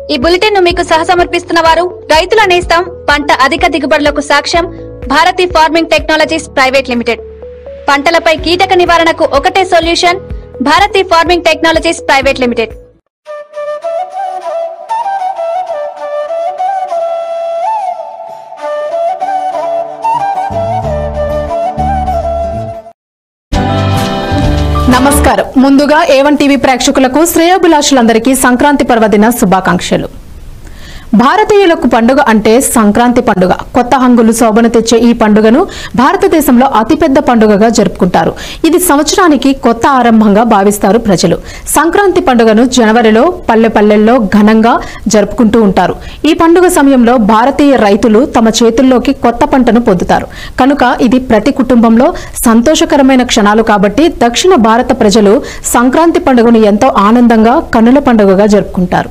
ఈ బులెటిన్ ను మీకు సహసమర్పిస్తున్న వారు రైతుల నేస్తం పంట అధిక దిగుబడులకు సాక్ష్యం Bharati farming technologies private limited పంటలపై కీటక నివారణకు ఒకటే solution Bharati farming technologies private limited నమస్కారం ముందుగా ఏవన్ టీవీ ప్రేక్షకులకు శ్రేయోభిలాషులందరికీ సంక్రాంతి పర్వదిన శుభాకాంక్షలు భారతీయులకు పండుగ అంటే సంక్రాంతి పండుగ కొత్త హంగులు శోభను తెచ్చే ఈ పండుగను భారతదేశంలో అతిపెద్ద పండుగగా జరుపుకుంటారు ఇది సంవత్సరానికి కొత్త ఆరంభంగా భావిస్తారు ప్రజలు సంక్రాంతి పండుగను జనవరిలో పల్లె పల్లెల్లో ఘనంగా జరుపుకుంటూ ఉంటారు ఈ పండుగ సమయంలో భారతీయ రైతులు తమ చేతుల్లోకి కొత్త పంటను పొందుతారు కనుక ఇది ప్రతి కుటుంబంలో సంతోషకరమైన క్షణాలు కాబట్టి దక్షిణ భారత ప్రజలు సంక్రాంతి పండుగను ఎంతో ఆనందంగా కన్నుల పండుగగా జరుపుకుంటారు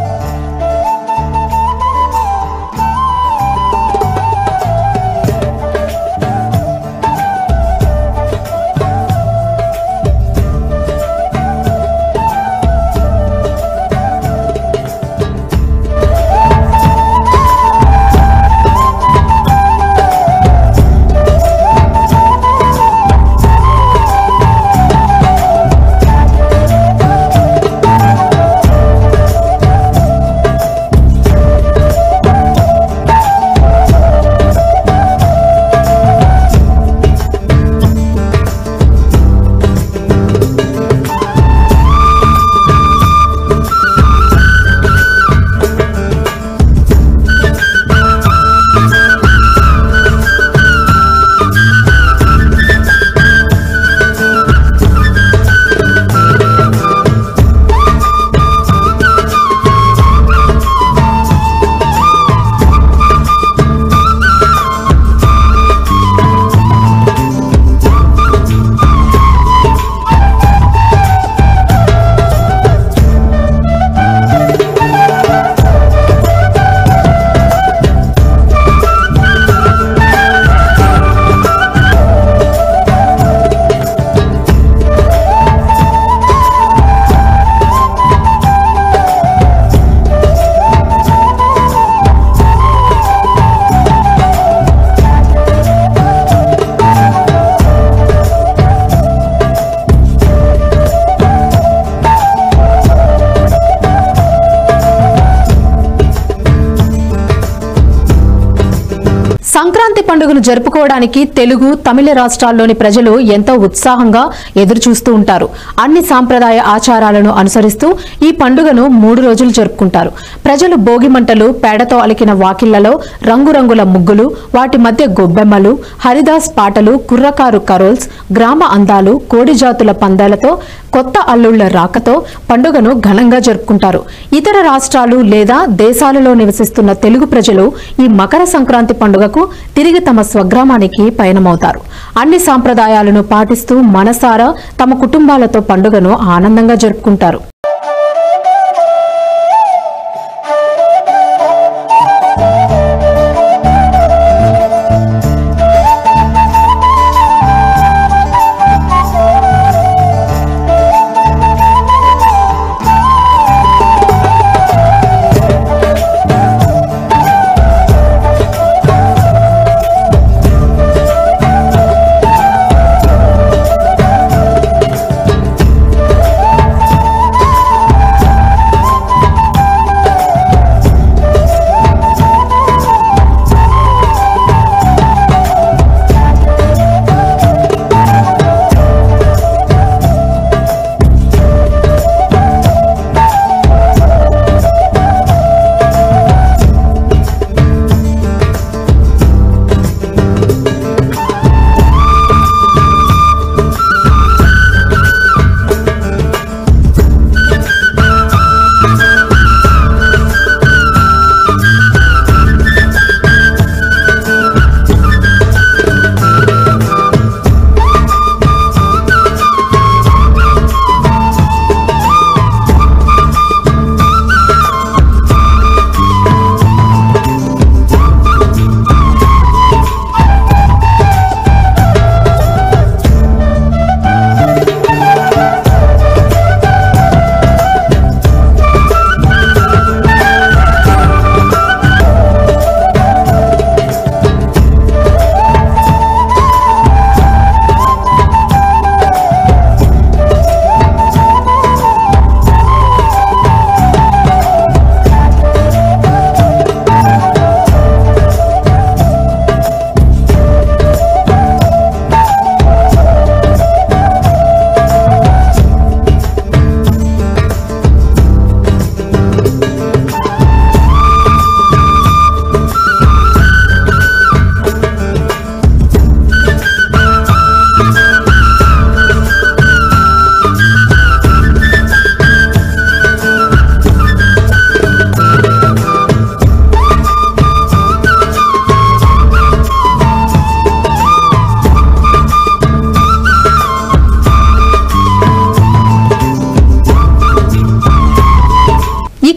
సంక్రాంతి పండుగను జరుపుకోవడానికి తెలుగు తమిళ రాష్ట్రాల్లోని ప్రజలు ఎంతో ఉత్సాహంగా ఎదురు చూస్తూ ఉంటారు అన్ని సాంప్రదాయ ఆచారాలను అనుసరిస్తూ ఈ పండుగను మూడు రోజులు జరుపుకుంటారు ప్రజలు భోగి మంటలు పేడతో అలికిన వాకిళ్లలో రంగురంగుల ముగ్గులు వాటి మధ్య గొబ్బెమ్మలు హరిదాస్ పాటలు కుర్రకారు కరోల్స్ గ్రామ అందాలు కోడి జాతుల పందాలతో కొత్త అల్లుళ్ల రాకతో పండుగను ఘనంగా జరుపుకుంటారు ఇతర రాష్ట్రాలు లేదా దేశాలలో నివసిస్తున్న తెలుగు ప్రజలు ఈ మకర సంక్రాంతి పండుగకు తిరిగి తమ స్వగ్రామానికి పయనమవుతారు అన్ని సాంప్రదాయాలను పాటిస్తూ మనసారా తమ కుటుంబాలతో పండుగను ఆనందంగా జరుపుకుంటారు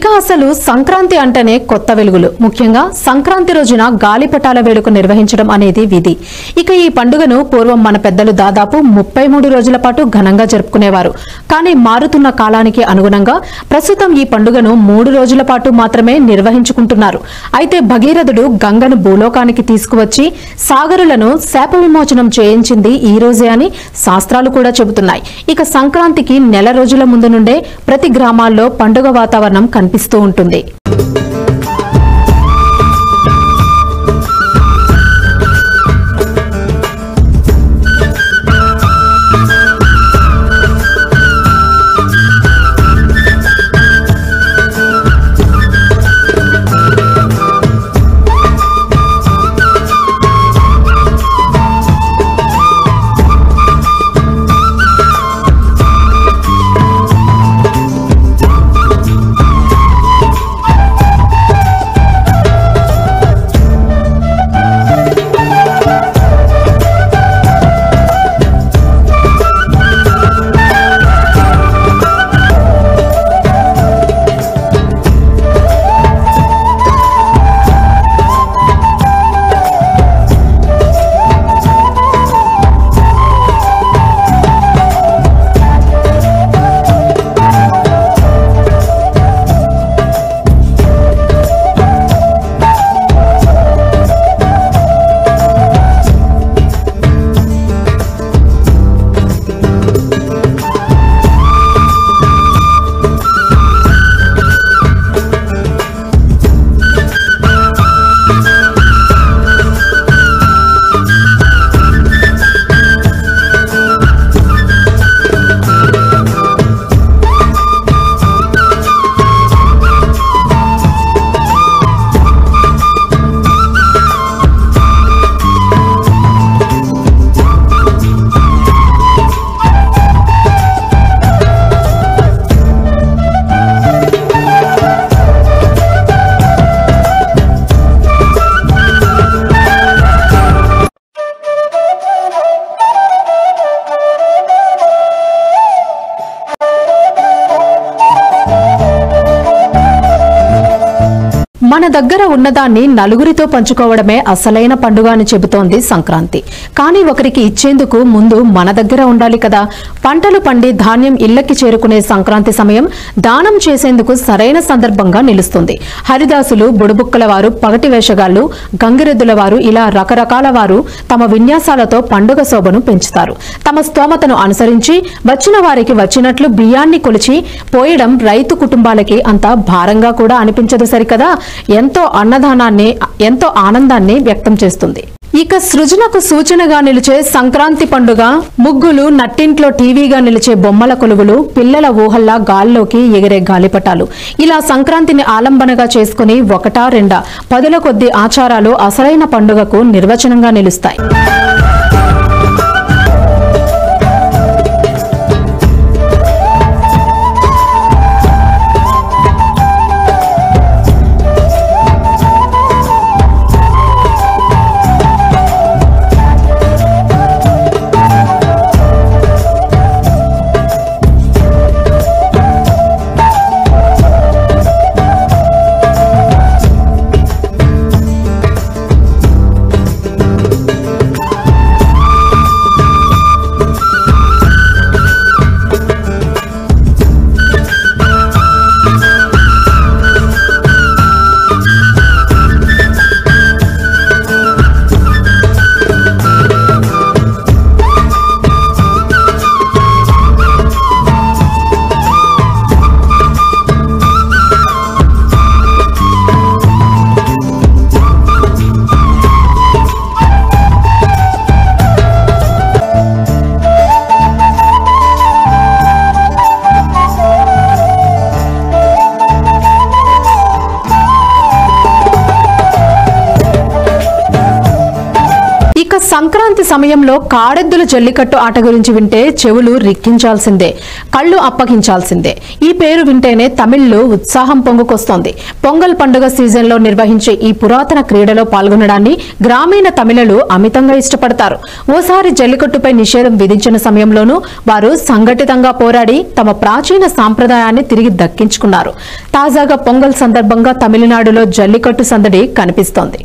అసలు సంక్రాంతి అంటేనే కొత్త వెలుగులు ముఖ్యంగా సంక్రాంతి రోజున గాలిపటాల వేడుక నిర్వహించడం అనేది విధి ఇక ఈ పండుగను పూర్వం మన పెద్దలు దాదాపు ముప్పై మూడు రోజుల పాటు ఘనంగా జరుపుకునేవారు కానీ మారుతున్న కాలానికి అనుగుణంగా ప్రస్తుతం ఈ పండుగను మూడు రోజుల పాటు మాత్రమే నిర్వహించుకుంటున్నారు అయితే భగీరథుడు గంగను భూలోకానికి తీసుకువచ్చి సాగరులను శాప విమోచనం చేయించింది ఈ రోజే అని శాస్త్రాలు కూడా చెబుతున్నాయి ఇక సంక్రాంతికి నెల రోజుల ముందు నుండే ప్రతి గ్రామాల్లో పండుగ వాతావరణం కనిపిస్తూ ఉంటుంది మన దగ్గర ఉన్నదాన్ని నలుగురితో పంచుకోవడమే అసలైన పండుగ అని చెబుతోంది సంక్రాంతి కానీ ఒకరికి ఇచ్చేందుకు ముందు మన దగ్గర ఉండాలి కదా పంటలు పండి ధాన్యం ఇళ్లకి చేరుకునే సంక్రాంతి సమయం దానం చేసేందుకు సరైన సందర్భంగా నిలుస్తుంది హరిదాసులు బుడబుక్కల వారు పగటి వేషగాళ్లు గంగిరెద్దుల వారు ఇలా రకరకాల వారు తమ విన్యాసాలతో పండుగ శోభను పెంచుతారు తమ స్తోమతను అనుసరించి వచ్చిన వారికి వచ్చినట్లు బియ్యాన్ని కొలిచి పోయడం రైతు కుటుంబాలకి అంత భారంగా కూడా అనిపించదు సరికదా ఎంతో అన్నదానాన్ని ఎంతో ఆనందాన్ని వ్యక్తం చేస్తుంది ఇక సృజనకు సూచనగా నిలిచే సంక్రాంతి పండుగ ముగ్గులు నట్టింట్లో టీవీగా నిలిచే బొమ్మల కొలువులు పిల్లల ఊహల్లా గాల్లోకి ఎగిరే గాలిపటాలు ఇలా సంక్రాంతిని ఆలంబనగా చేసుకుని ఒకటా రెండా పదుల కొద్ది ఆచారాలు అసలైన పండుగకు నిర్వచనంగా నిలుస్తాయి సంక్రాంతి సమయంలో కాడెద్దుల జల్లికట్టు ఆట గురించి వింటే చెవులు రిక్కించాల్సిందే కళ్ళు అప్పగించాల్సిందే ఈ పేరు వింటేనే తమిళ్లో ఉత్సాహం పొంగుకొస్తోంది పొంగల్ పండుగ సీజన్లో నిర్వహించే ఈ పురాతన క్రీడలో పాల్గొనడాన్ని గ్రామీణ తమిళలు అమితంగా ఇష్టపడతారు ఓసారి జల్లికట్టుపై నిషేధం విధించిన సమయంలోనూ వారు సంఘటితంగా పోరాడి తమ ప్రాచీన సాంప్రదాయాన్ని తిరిగి దక్కించుకున్నారు తాజాగా పొంగల్ సందర్భంగా తమిళనాడులో జల్లికట్టు సందడి కనిపిస్తోంది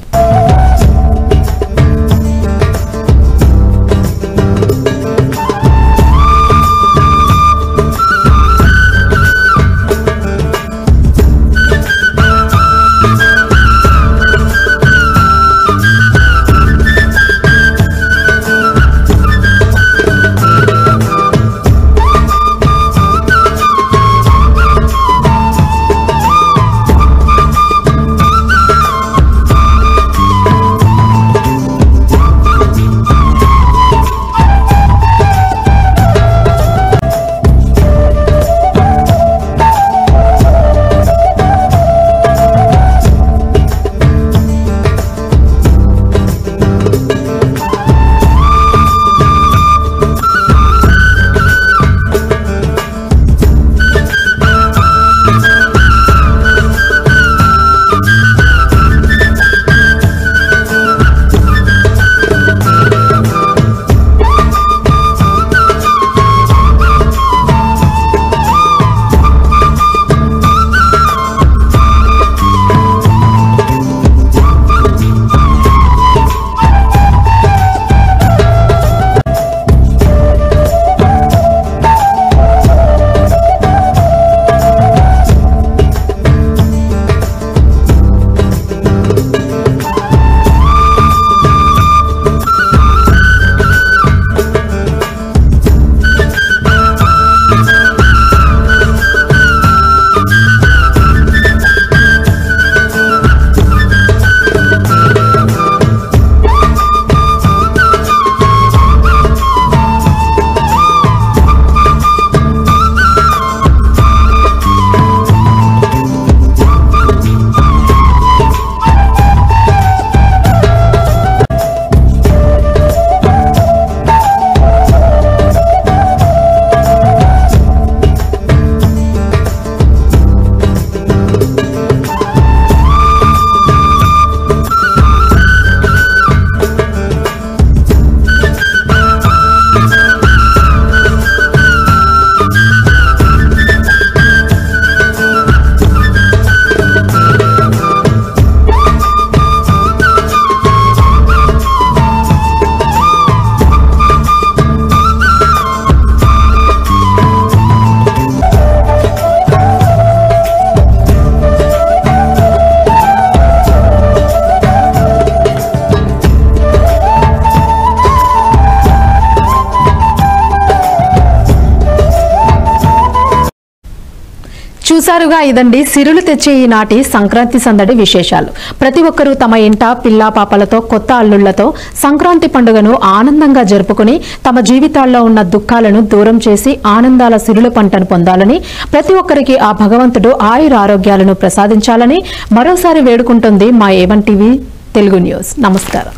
చూసారుగా ఇదండి సిరులు తెచ్చే ఈనాటి సంక్రాంతి సందడి విశేషాలు ప్రతి ఒక్కరూ తమ ఇంట పిల్లా పాపలతో కొత్త అల్లుళ్లతో సంక్రాంతి పండుగను ఆనందంగా జరుపుకుని తమ జీవితాల్లో ఉన్న దుఃఖాలను దూరం చేసి ఆనందాల సిరుల పంటను పొందాలని ప్రతి ఒక్కరికి ఆ భగవంతుడు ఆయుర ఆరోగ్యాలను ప్రసాదించాలని మరోసారి వేడుకుంటుంది మా ఏవన్ టీవీ తెలుగు న్యూస్ నమస్కారం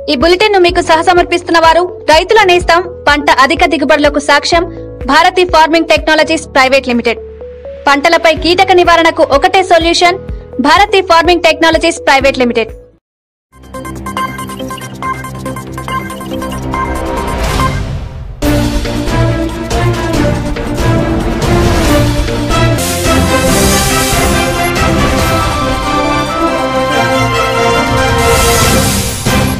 ఈ బులెటిన్ ను మీకు సహసమర్పిస్తున్న వారు రైతుల నేస్తం పంట అధిక దిగుబడులకు సాక్ష్యం Bharati farming technologies private limited పంటలపై కీటక నివారణకు ఒకటే solution Bharati farming technologies private limited